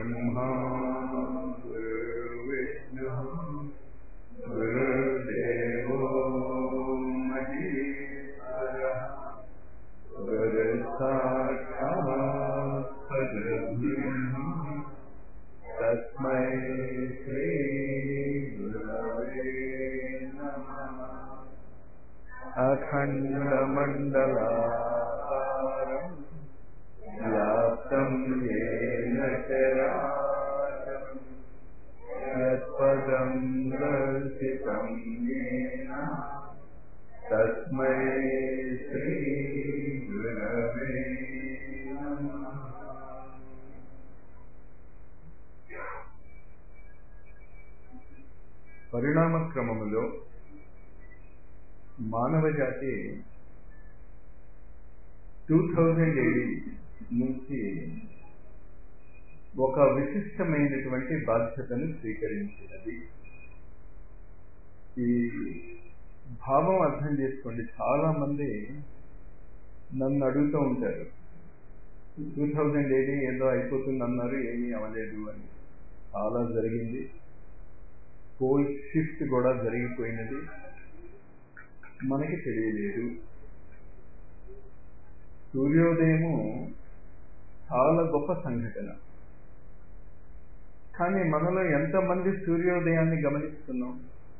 गुरुर्ब्रह्मा गुरुर्विष्णुः गुरुर्देवो महेश्वरः गुरुसाक्षात् परब्रह्म तस्मै श्रीगुरवे नमः अखण्डमण्डलाकारम् व्याप्तं येन चराचरम् यत्पदं दर्शितं येन तस्मै श्रीगुरवे नमः పరిణామ క్రమములో మానవ జాతి టూ థౌజండ్ ఏడి నుంచి ఒక విశిష్టమైనటువంటి బాధ్యతను స్వీకరించినది ఈ భావం అర్థం చేసుకోండి చాలా మంది నన్ను అడుగుతూ ఉంటారు టూ థౌజండ్ ఏడి ఏదో అయిపోతుంది అన్నారు ఏమీ అవ్వలేదు అని చాలా జరిగింది పోల్ షిఫ్ట్ కూడా జరిగిపోయినది మనకి తెలియలేదు సూర్యోదయము చాలా గొప్ప సంఘటన కానీ మనలో ఎంతమంది సూర్యోదయాన్ని గమనిస్తున్నాం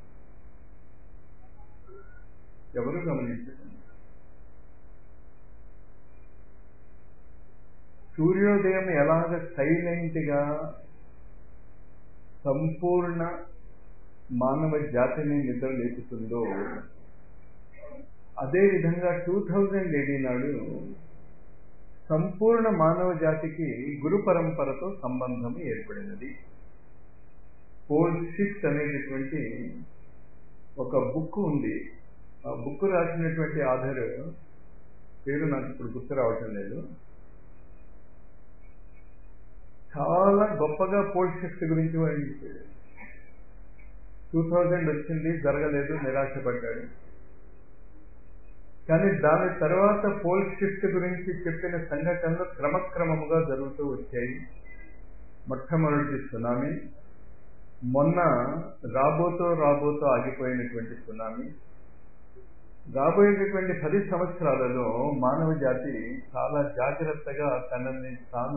ఎవరు గమనించడం సూర్యోదయం ఎలాగ సైలెంట్గా సంపూర్ణ మానవ జాతిని నిద్ర లేపుతుందో అదేవిధంగా టూ థౌజండ్ ఏడీ నాడు సంపూర్ణ మానవ జాతికి గురు పరంపరతో సంబంధం ఏర్పడినది పోల్ షిఫ్ట్ అనేటటువంటి ఒక బుక్ ఉంది ఆ బుక్ రాసినటువంటి ఆధార్ పేరు నాకు ఇప్పుడు గుర్తు రావటం లేదు చాలా గొప్పగా పోల్ షిఫ్ట్ గురించి వర్ణించాడు టూ థౌజండ్ వచ్చింది జరగలేదు నిరాశపడ్డాడు కానీ దాని తర్వాత పోల్ షిఫ్ట్ గురించి చెప్పిన సంఘటనలు క్రమక్రమముగా జరుగుతూ వచ్చాయి మొట్టమొదటి సునామీ మొన్న రాబోతో రాబోతో ఆగిపోయినటువంటి సునామీ రాబోయేటటువంటి పది సంవత్సరాలలో మానవ జాతి చాలా జాగ్రత్తగా తనని తాను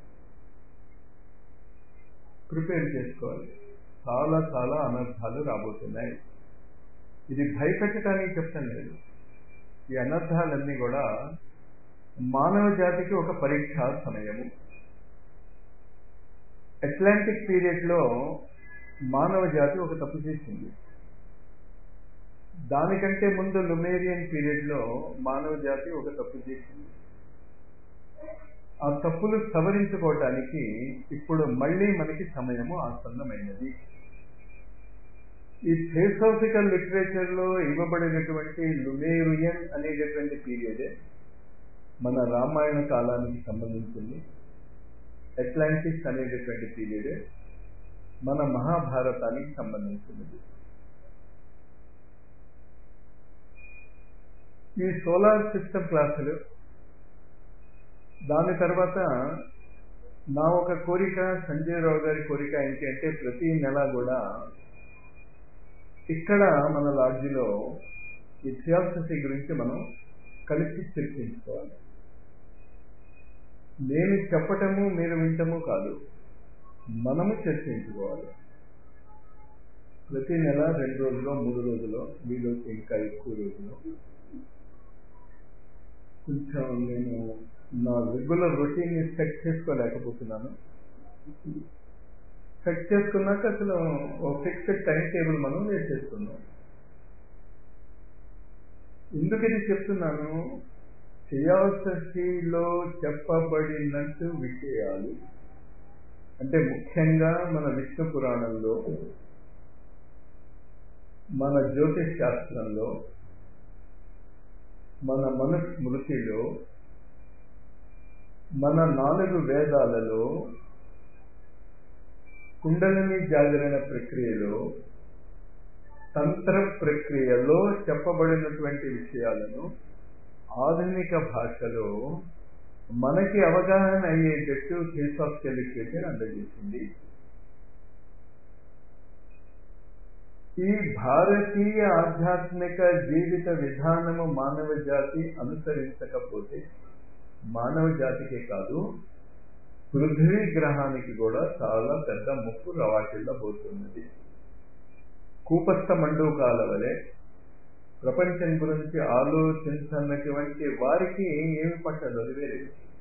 ప్రిపేర్ చేసుకోవాలి చాలా చాలా అనర్థాలు రాబోతున్నాయి ఇది భయపెట్టడానికి చెప్తాను లేదు ఈ అనర్థాలన్నీ కూడా మానవ జాతికి ఒక పరీక్షా సమయము అట్లాంటిక్ పీరియడ్లో మానవ జాతి ఒక తప్పు చేసింది దానికంటే ముందు లుమేరియన్ పీరియడ్లో మానవ జాతి ఒక తప్పు చేసింది ఆ తప్పులు సవరించుకోవటానికి ఇప్పుడు మళ్ళీ మనకి సమయము ఆసన్నమైనది ఈ థియోసాఫికల్ లిటరేచర్లో ఇవ్వబడినటువంటి లుమేరియన్ అనేటటువంటి పీరియడే మన రామాయణ కాలానికి సంబంధించింది అట్లాంటిక్స్ అనేటటువంటి పీరియడ్ మన మహాభారతానికి సంబంధించినది ఈ సోలార్ సిస్టమ్ క్లాసులు దాని తర్వాత నా ఒక కోరిక సంజయ్ రావు గారి కోరిక ఏంటి అంటే ప్రతి నెల కూడా ఇక్కడ మన లాడ్జిలో ఈ థియాసఫీ గురించి మనం కలిసి చర్చించుకోవాలి నేను చెప్పటము మీరు వింటము కాదు మనము చర్చించుకోవాలి ప్రతి నెల రెండు రోజులు మూడు రోజులు వీలైతే ఇంకా ఎక్కువ రోజులు కొంచెం నేను నా రెగ్యులర్ రొటీన్ని సెట్ చేసుకోలేకపోతున్నాను సెట్ చేసుకున్నాక అసలు ఒక ఫిక్స్డ్ టైం టేబుల్ మనం వేసేస్తున్నాం ఎందుకు ఇది చెప్తున్నాను థియాసఫీలో చెప్పబడినట్టు విషయాలు అంటే ముఖ్యంగా మన విష్ణు పురాణంలో మన జ్యోతిష్ శాస్త్రంలో మన మనుస్మృతిలో మన నాలుగు వేదాలలో కుండలిని జాగరణ ప్రక్రియలో తంత్ర ప్రక్రియలో చెప్పబడినటువంటి విషయాలను ఆధునిక భాషలో మనకి అవగాహన అయ్యేటట్టు కేస్ ఆఫ్ లిటరేచర్ అందజేసింది ఈ భారతీయ ఆధ్యాత్మిక జీవిత విధానము మానవ జాతి అనుసరించకపోతే మానవ జాతికే కాదు పృథ్వీ గ్రహానికి కూడా చాలా పెద్ద ముప్పు రవాటిల్లబోతున్నది కూపస్థ మండూకాల వలె ప్రపంచం గురించి ఆలోచించన్నటువంటి వారికి ఏమి పట్టదు అది వేరే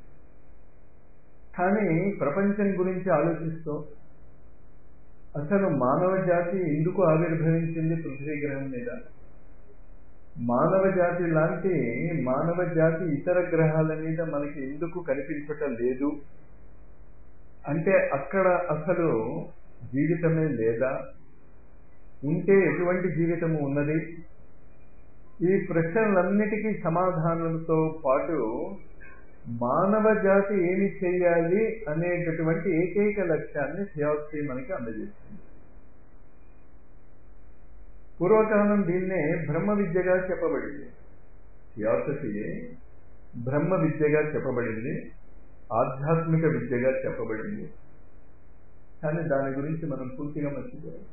కానీ ప్రపంచం గురించి ఆలోచిస్తూ అసలు మానవ జాతి ఎందుకు ఆవిర్భవించింది పృథ్వీ గ్రహం మీద మానవ జాతి లాంటి మానవ జాతి ఇతర గ్రహాల మీద మనకి ఎందుకు కనిపించటం లేదు అంటే అక్కడ అసలు జీవితమే లేదా ఉంటే ఎటువంటి జీవితము ఉన్నది ఈ ప్రశ్నలన్నిటికీ సమాధానంతో పాటు మానవ జాతి ఏమి చేయాలి అనేటటువంటి ఏకైక లక్ష్యాన్ని థియాసఫీ మనకి అందజేస్తుంది పూర్వకాలం దీన్నే బ్రహ్మ విద్యగా చెప్పబడింది థియాసఫీ బ్రహ్మ విద్యగా చెప్పబడింది ఆధ్యాత్మిక విద్యగా చెప్పబడింది కానీ దాని గురించి మనం పూర్తిగా మర్చిపోయాం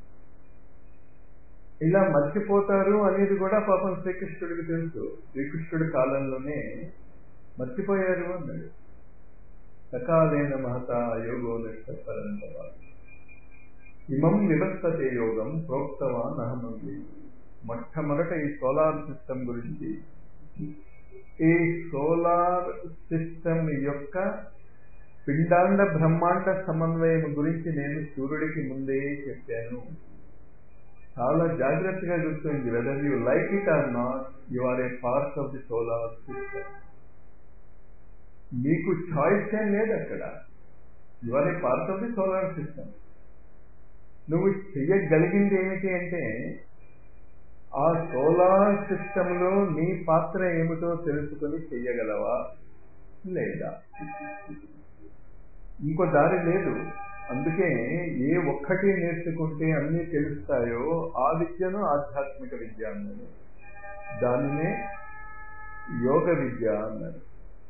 ఇలా మర్చిపోతారు అనేది కూడా పాపం శ్రీకృష్ణుడికి తెలుసు శ్రీకృష్ణుడి కాలంలోనే మర్చిపోయారు అన్నాడు సకాలైన మహత యోగో నిష్టపరంతవ ఇమం వివస్థతే యోగం ప్రోక్తవాన్ అహమంది మొట్టమొదట ఈ సోలార్ సిస్టమ్ గురించి ఈ సోలార్ సిస్టమ్ యొక్క పిండాండ బ్రహ్మాండ సమన్వయం గురించి నేను సూర్యుడికి ముందే చెప్పాను చాలా జాగ్రత్తగా గుర్తుంది whether you like it or not you are a part of the solar system మీకు చాయిస్ ఏం లేదు అక్కడ you are a part of the solar system నువ్వు చెయ్యగలిగింది ఏమిటి అంటే ఆ సోలార్ సిస్టంలో నీ పాత్ర ఏమిటో తెలుసుకొని చెయ్యగలవా లేదా ఇంకో దారి లేదు అందుకే ఏ ఒక్కటి నేర్చుకుంటే అన్నీ తెలుస్తాయో ఆ విద్యను ఆధ్యాత్మిక విద్య అన్నారు దానినే యోగ విద్య అన్నారు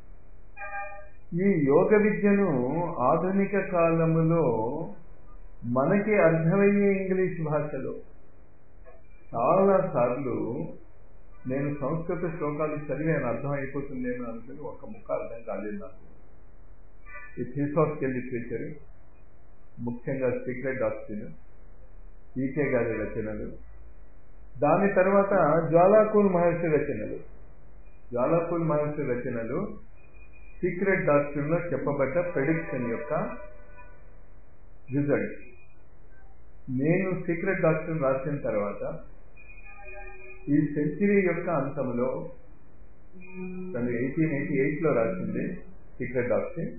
ఈ యోగ విద్యను ఆధునిక కాలములో మనకి అర్థమయ్యే ఇంగ్లీష్ భాషలో చాలా సార్లు నేను సంస్కృత శ్లోకాలు చదివాను అర్థం అయిపోతుందేమో అనుకుని ఒక ముక్క అర్థం కాలేదు నాకు ఈ థీసాఫికల్ లిటరేచర్ ముఖ్యంగా సీక్రెట్ డాక్టరీన్ ఈకే గారి రచనలు దాని తర్వాత జ్వాలాకూల్ మహర్షి రచనలు జ్వాలాకూల్ మహర్షి రచనలు సీక్రెట్ డాక్టరీన్లో చెప్పబడ్డ ప్రెడిక్షన్ యొక్క రిజల్ట్ నేను సీక్రెట్ డాక్టర్ రాసిన తర్వాత ఈ సెంచరీ యొక్క అంతంలో తను ఎయిటీన్ ఎయిటీ ఎయిట్లో రాసింది secret doctor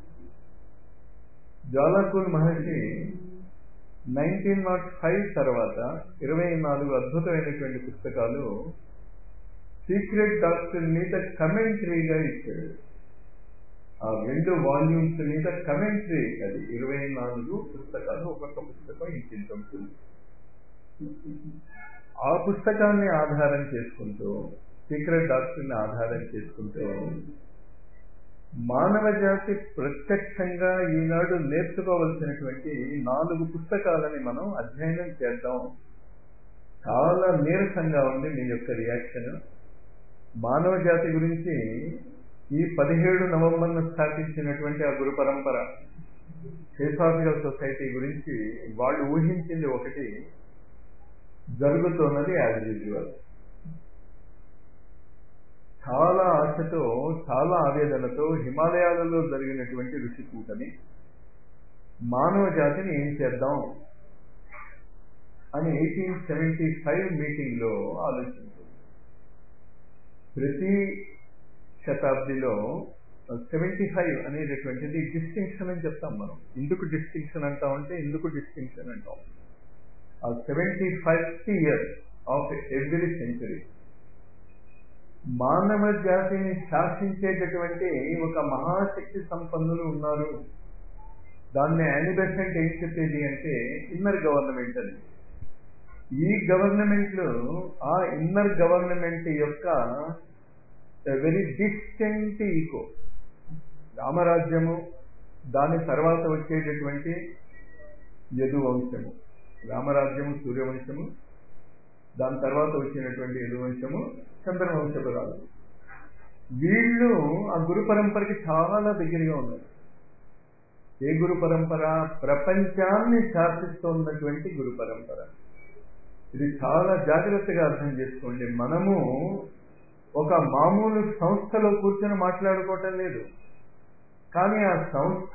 Jwalakul Maharshi nineteen naught five తర్వాత ఇరవై నాలుగు అద్భుతమైనటువంటి పుస్తకాలు సీక్రెట్ డాక్టర్ మీద కమెంటరీగా ఇచ్చాడు ఆ రెండు వాల్యూమ్స్ మీద కమెంటరీ అది ఇరవై నాలుగు పుస్తకాలు ఒక్కొక్క పుస్తకం ఇంటింత ఉంటుంది ఆ పుస్తకాన్ని ఆధారం చేసుకుంటూ సీక్రెట్ డాక్టర్ని ఆధారం చేసుకుంటూ మానవ జాతి ప్రత్యక్షంగా ఈనాడు నేర్చుకోవలసినటువంటి నాలుగు పుస్తకాలని మనం అధ్యయనం చేద్దాం చాలా నీరసంగా ఉంది మీ యొక్క రియాక్షన్ మానవ జాతి గురించి ఈ పదిహేడు నవంబర్ను స్థాపించినటువంటి ఆ గురు పరంపర ఫిలాసాఫికల్ సొసైటీ గురించి వాళ్ళు ఊహించింది ఒకటి జరుగుతున్నది యాజ్ యూజువల్ చాలా ఆశతో చాలా ఆవేదనతో హిమాలయాలలో జరిగినటువంటి ఋషి కూటమి మానవ జాతిని ఏం చేద్దాం అని ఎయిటీన్ సెవెంటీ ఫైవ్ మీటింగ్లో ఆలోచించింది ప్రతి శతాబ్దిలో సెవెంటీ ఫైవ్ అనేటటువంటిది డిస్టింక్షన్ అని చెప్తాం మనం ఎందుకు డిస్టింక్షన్ అంటామంటే ఎందుకు డిస్టింక్షన్ అంటాం ఆ seventy fifth year of every century మానవ జాతిని శాసించేటటువంటి ఒక మహాశక్తి సంపన్నులు ఉన్నారు దాన్ని యానిబెసెంట్ ఏం చెప్పేది అంటే ఇన్నర్ గవర్నమెంట్ అని ఈ గవర్నమెంట్లు ఆ ఇన్నర్ గవర్నమెంట్ యొక్క వెరీ డిస్టెంట్ ఈకో రామరాజ్యము దాని తర్వాత వచ్చేటటువంటి యదువంశము రామరాజ్యము సూర్యవంశము దాని తర్వాత వచ్చినటువంటి యదువంశము చంద్రవంశపు రాజు వీళ్ళు ఆ గురు పరంపరకి చాలా దగ్గరగా ఉన్నారు ఏ గురు పరంపర ప్రపంచాన్ని శాసిస్తున్నటువంటి గురు పరంపర ఇది చాలా జాగ్రత్తగా అర్థం చేసుకోండి మనము ఒక మామూలు సంస్థలో కూర్చొని మాట్లాడుకోవటం లేదు కానీ ఆ సంస్థ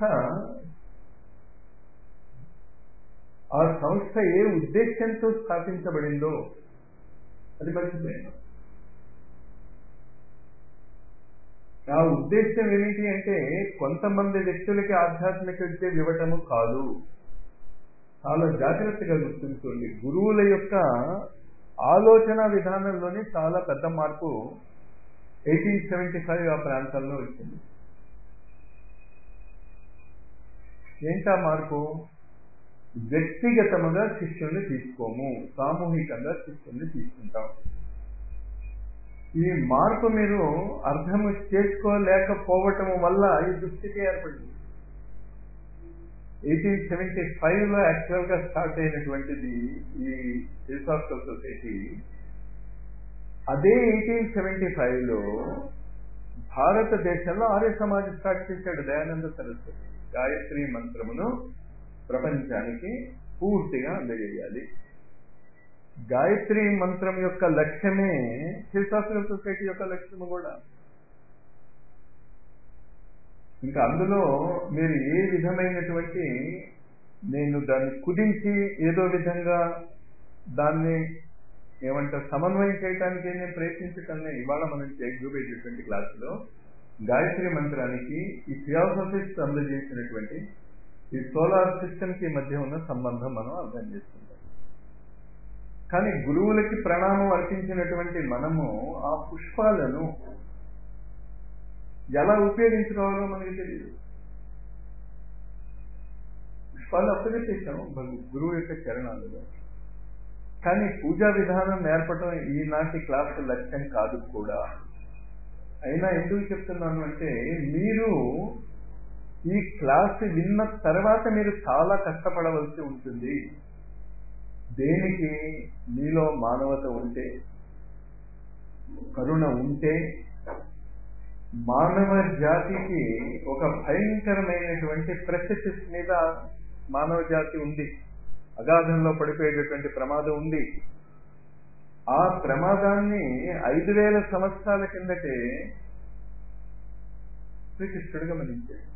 ఆ సంస్థ ఏ ఉద్దేశంతో స్థాపించబడిందో అది మర్చిపోయాను ఆ ఉద్దేశం ఏమిటి అంటే కొంతమంది వ్యక్తులకి ఆధ్యాత్మిక విద్య ఇవ్వటము కాదు చాలా జాగ్రత్తగా గుర్తుంచుకోండి గురువుల యొక్క ఆలోచన విధానంలోనే చాలా పెద్ద మార్పు ఎయిటీన్ సెవెంటీ ఫైవ్ ఆ ప్రాంతాల్లో వచ్చింది ఏంటా మార్పు వ్యక్తిగతముగా శిష్యుల్ని తీసుకోము సామూహికంగా శిష్యుల్ని తీసుకుంటాం ఈ మార్పు మీరు అర్థం చేసుకోలేకపోవటం వల్ల ఈ దుస్థితి ఏర్పడింది ఎయిటీన్ సెవెంటీ ఫైవ్ లో యాక్చువల్ గా స్టార్ట్ అయినటువంటిది ఈ ఫిలసాఫికల్ సొసైటీ అదే ఎయిటీన్ సెవెంటీ ఫైవ్ లో భారతదేశంలో ఆర్య సమాజ్ స్టార్ట్ చేశాడు దయానంద సరస్వతి గాయత్రి మంత్రమును ప్రపంచానికి పూర్తిగా అందజేయాలి గాయత్రి మంత్రం యొక్క లక్ష్యమే ఫిలసాఫికల్ సొసైటీ యొక్క లక్ష్యము కూడా ఇంకా అందులో మీరు ఏ విధమైనటువంటి నేను దాన్ని కుదించి ఏదో విధంగా దాన్ని ఏమంటారు సమన్వయం చేయడానికి నేను ప్రయత్నించటంలే ఇవాళ మనం చూపేటటువంటి క్లాసులో గాయత్రి మంత్రానికి ఈ థియాసఫిస్ట్ అందజేసినటువంటి ఈ సోలార్ సిస్టమ్ కి మధ్య ఉన్న సంబంధం మనం అర్థం చేసుకుంటాం కానీ గురువులకి ప్రణామం అర్పించినటువంటి మనము ఆ పుష్పాలను ఎలా ఉపయోగించుకోవాలో మనకి తెలియదు పుష్పాలు అప్పగించేసాం గురువు యొక్క చరణాలుగా కానీ పూజా విధానం నేర్పడం ఈనాటి క్లాసు లక్ష్యం కాదు కూడా అయినా ఎందుకు చెప్తున్నాను అంటే మీరు ఈ క్లాస్ విన్న తర్వాత మీరు చాలా కష్టపడవలసి ఉంటుంది దేనికి మీలో మానవత ఉంటే కరుణ ఉంటే మానవ జాతికి ఒక భయంకరమైనటువంటి ప్రెసెసిస్ మీద మానవ జాతి ఉంది అగాధంలో పడిపోయేటటువంటి ప్రమాదం ఉంది ఆ ప్రమాదాన్ని ఐదు వేల సంవత్సరాల కిందటే శ్రీకృష్ణుడు గమనించాడు